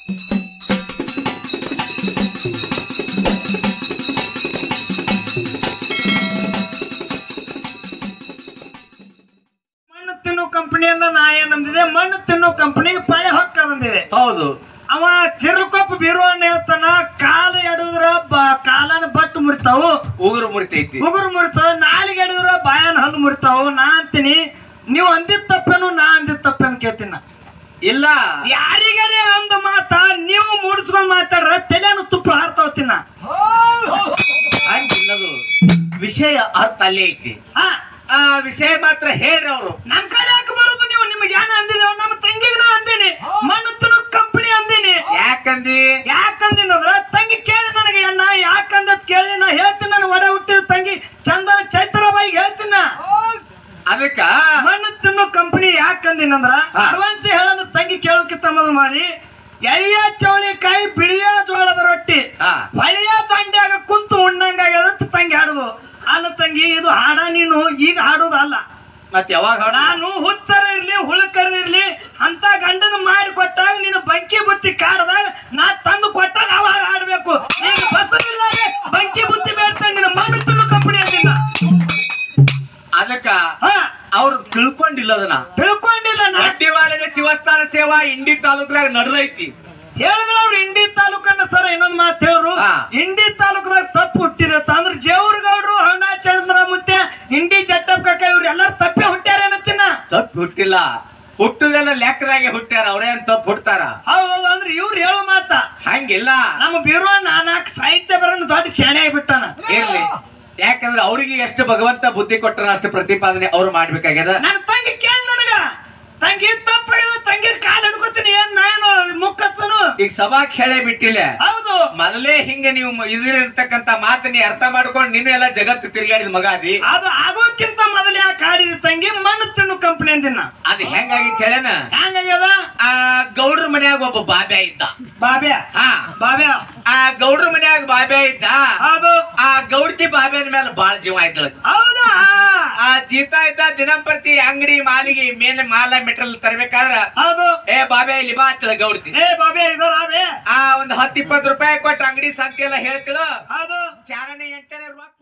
ಮಣ್ಣು ತಿನ್ನೋ ಕಂಪನಿಯನ್ನ ನಾ ಏನಂದಿದೆ ಮಣ್ಣು ತಿನ್ನೋ ಕಂಪನಿ ಪಳೆ ಹೊಕ್ಕದಂದಿದೆ ಹೌದು ಅವ ಚಿರ್ಲಕೊಪ್ಪ ಬೀರುವಣ್ಣ ಹೇಳ್ತಾನ ಕಾಲ ಎಡುದ್ರ ಬ ಕಾಲನ ಬಟ್ಟು ಮುರಿತಾವು ಉಗುರು ಮುರಿತೈತಿ ಉಗುರು ಮುರಿತಾವ ನಾಲಿಗೆ ಎಡುದ್ರ ಬಾಯನ ಹಲ್ಲು ಮುರಿತಾವು ನಾ ಅಂತೀನಿ ನೀವು ಅಂದಿದ್ ತಪ್ಪೇನು ನಾ ಅಂದಿದ್ ತಪ್ಪೇನು ಕೇಳ್ತೀನಿ ನಾ. ಇಲ್ಲ ಯಾರಿಗಾರೆ ಅಂದ ಮಾತ ನೀವು ಮೂಡಿಸ್ಕೊಂಡ್ ಮಾತಾಡ್ರ ತಲೆಯನ್ನು ತುಪ್ಪ ಹಾರ್ತಾವತ್ತಿನ ಹಂಗಿಲ್ಲದು ವಿಷಯ ಅರ್ಥ ಅಲ್ಲೇ ಐತಿ ಹಾ ಆ ವಿಷಯ ಮಾತ್ರ ಹೇಳ್ರಿ ಅವರು ನಮ್ ಕಡೆ ಯಾಕೆ ಬರೋದು ನೀವು ನಿಮ್ಗೆ ಏನ ಅಂದಿದ್ದೇವ ನಮ್ಮ ತಂಗಿಗೆ ನಾ ಅಂದೀನಿ ಮಣ್ಣು ತಿನ್ನೋ ಕಂಪನಿ ಅಂದೀನಿ ಯಾಕಂದಿ ಯಾಕಂದಿನ ಅಂದ್ರ ತಂಗಿ ಕೇಳಿ ನನಗೆ ಅಣ್ಣ ಯಾಕಂದದ್ ಕೇಳಿ ನಾ ಹೇಳ್ತೀನಿ ನಾನು ಒಡೆ ಹುಟ್ಟಿದ ತಂಗಿ ಚಂದನ ಚೈತ್ರಬಾಯಿಗೆ ಹೇಳ್ತೀನಿ ನಾ. ಅದಕ್ಕ ಮಣ್ಣು ತಿನ್ನೋ ಕಂಪನಿ ಯಾಕಂದಿನಂದ್ರ ಹಾ. ಅಡ್ವಾನ್ಸ್ ಹೇಳೋದು ತಂಗಿ ಕೇಳೋಕ್ಕಿಂತ ಮೊದಲು ಮಾಡಿ ಎಳೆಯ ಚೌಳಿಕಾಯಿ ಬಿಳಿಯ ಜೋಳದ ರೊಟ್ಟಿ ಹಾ. ಹೊಳೆಯ ದಂಡ್ಯಾಗ ಕುಂತು ಉಣ್ಣಂಗಾಗ್ಯದ ಅಂತ ತಂಗಿ ಹಾಡುದು ಅಲ್ಲ ತಂಗಿ ಇದು ಹಾಡ ನೀನು ಈಗ ಹಾಡೋದಲ್ಲ ಮತ್ ಯಾವಾಗ ಹಾಡ ನಾನು ಹುಚ್ಚರ ಇರ್ಲಿ ಹುಳುಕರ ಇರ್ಲಿ ಅಂತ ಗಂಡನ ಮಾಡಿ ಕೊಟ್ಟಾಗ ನೀನು ಬಂಕಿ ಬುತ್ತಿ ಕಾಡ್ದಾಗ ನಾ ತಂದು ಕೊಟ್ಟಾಗ ಅವಾಗ ಆಡ್ಬೇಕು ಈಗ ಬಸವಿಲ್ಲಾಗೆ ಬಂಕಿ ಬುತ್ತಿ ಬೇಡ್ತಾನೆ ನಿನ್ನ ಮಣ್ಣು ತಿನ್ನು ಕಂಪನಿ ಅಂತಿಲ್ಲ ಅದಕ್ಕ ಹಾ ಅವ್ರು ತಿಳ್ಕೊಂಡಿಲ್ಲ ಅದನ್ನ ತಿಳ್ಕೊಂಡಿಲ್ಲ ನಾ ಅಡ್ಡಿವಾಲಗ ಶಿವಸ್ಥಾನ ಸೇವಾ ಇಂಡಿ ತಾಲೂಕದಾಗ ನಡೆದೈತಿ ಹೇಳಿದ್ರೆ ಅವ್ರು ಇಂಡಿ ತಾಲೂಕನ್ನ ಸರ್ ಇನ್ನೊಂದು ಮಾತು ಹೇಳ್ರು ಹಾ. ಇಂಡಿ ತಾಲೂಕದಾಗ ತಪ್ಪು ಹುಟ್ಟಿದೆ ಅಂದ್ರೆ ಜೇವ್ರಗೌಡ್ರು ಹಣ ಚಂದ್ರ ಮುತ್ತೆ ಇಂಡಿ ಜಟ್ಟಪ್ಪ ಕಾಕ ಇವ್ರು ಎಲ್ಲಾರು ತಪ್ಪೇ ಹುಟ್ಟ್ಯಾರ ಏನತ್ತಿನ ತಪ್ಪು ಹುಟ್ಟಿಲ್ಲ ಹುಟ್ಟುದೆಲ್ಲ ಲೆಕ್ಕದಾಗೆ ಹುಟ್ಟ್ಯಾರ ಅವ್ರೇ ಅಂತ ತಪ್ಪು ಹುಟ್ಟಾರ ಹೌದು ಅಂದ್ರೆ ಇವ್ರು ಹೇಳೋ ಮಾತ ಹಂಗಿಲ್ಲ ನಮ್ಮ ಬೀರುವಣ್ಣ ನಾಲ್ಕು ಸಾಹಿತ್ಯ ಬರೋಣ ದೊಡ್ಡ ಶಾಣೆ ಆಗ್ಬಿಟ್ಟಾನ ಇರ್ಲಿ ಯಾಕಂದ್ರೆ ಅವ್ರಿಗೆ ಎಷ್ಟು ಭಗವಂತ ಬುದ್ಧಿ ಕೊಟ್ಟರ ಅಷ್ಟು ಪ್ರತಿಪಾದನೆ ಅವ್ರು ಮಾಡ್ಬೇಕಾಗ್ಯದ ನನ್ನ ತಂಗಿ ಕೇಳಿ ನನಗ ತಂಗಿ ತಪ್ಪಾಗಿದೆ ತಂಗಿ ಕಾಲು ಹಿಡ್ಕೊತೀನಿ ಏನ್ ನಾನು ಮುಕ್ಕತ್ತನು ಈಗ ಸಭಾಕ್ ಹೇಳೇ ಬಿಟ್ಟಿಲ್ಲ ಹೌದು ಮೊದಲೇ ಹಿಂಗ ನೀವು ಇದಿರ್ತಕ್ಕಂತ ಮಾತನ್ನ ಅರ್ಥ ಮಾಡ್ಕೊಂಡು ನೀನು ಎಲ್ಲ ಜಗತ್ತು ತಿರುಗಾಡಿದ ಮಗ ಅದಿ ಅದು ಆಗೋಕ್ಕಿಂತ ಮೊದಲು ಯಾಕೆ ಆಡಿದ ತಂಗಿ ಮಣ್ಣು ತಿನ್ನು ಕಂಪನಿ ಅಂದಿನ ಅದ್ ಹೆಂಗಾಗಿತ್ತು ಹೇಳೇನ ಹೆಂಗಾಗ್ಯದ ಆ ಗೌಡ್ರ ಮನ್ಯಾಗ ಒಬ್ಬ ಬಾಬ್ಯಾ ಇದ್ದ ಬಾಬ್ಯ ಹಾ ಬಾಬ್ಯ ಆ ಗೌಡ್ರ ಮನ್ಯಾಗ ಬಾಬ್ಯಾ ಇದ್ದ ಹೌದು ಆ ಗೌಡ್ತಿ ಬಾಬ್ಯಾನ ಮೇಲೆ ಬಾಳ ಜೀವ ಆಯ್ತಳ ಹೌದಾ ಆ ಜೀತ ಇದ್ದ ದಿನಂಪ್ರತಿ ಅಂಗಡಿ ಮಾಲಿಗೆ ಮೇಲೆ ಮಾಲ ಮೆಟ್ರಲ್ ತರಬೇಕಾದ್ರ ಹೌದು ಏ ಬಾಬ್ಯಾ ಇಲ್ಲಿ ಬಾ ಅಂತಳ ಗೌಡ್ತಿ ಏ ಬಾಬ್ಯ ಇದಾರ ಬಾಬ್ಯ ಆ ಒಂದ್ ಹತ್ತು ಇಪ್ಪತ್ತು ರೂಪಾಯಿ ಕೊಟ್ಟು ಅಂಗಡಿ ಸಂತೆ ಎಲ್ಲ ಹೇಳ್ತಿಳು ಹೌದು ಚಾರನೆ ಎಂಟನೇ ರೊಕ್ಕ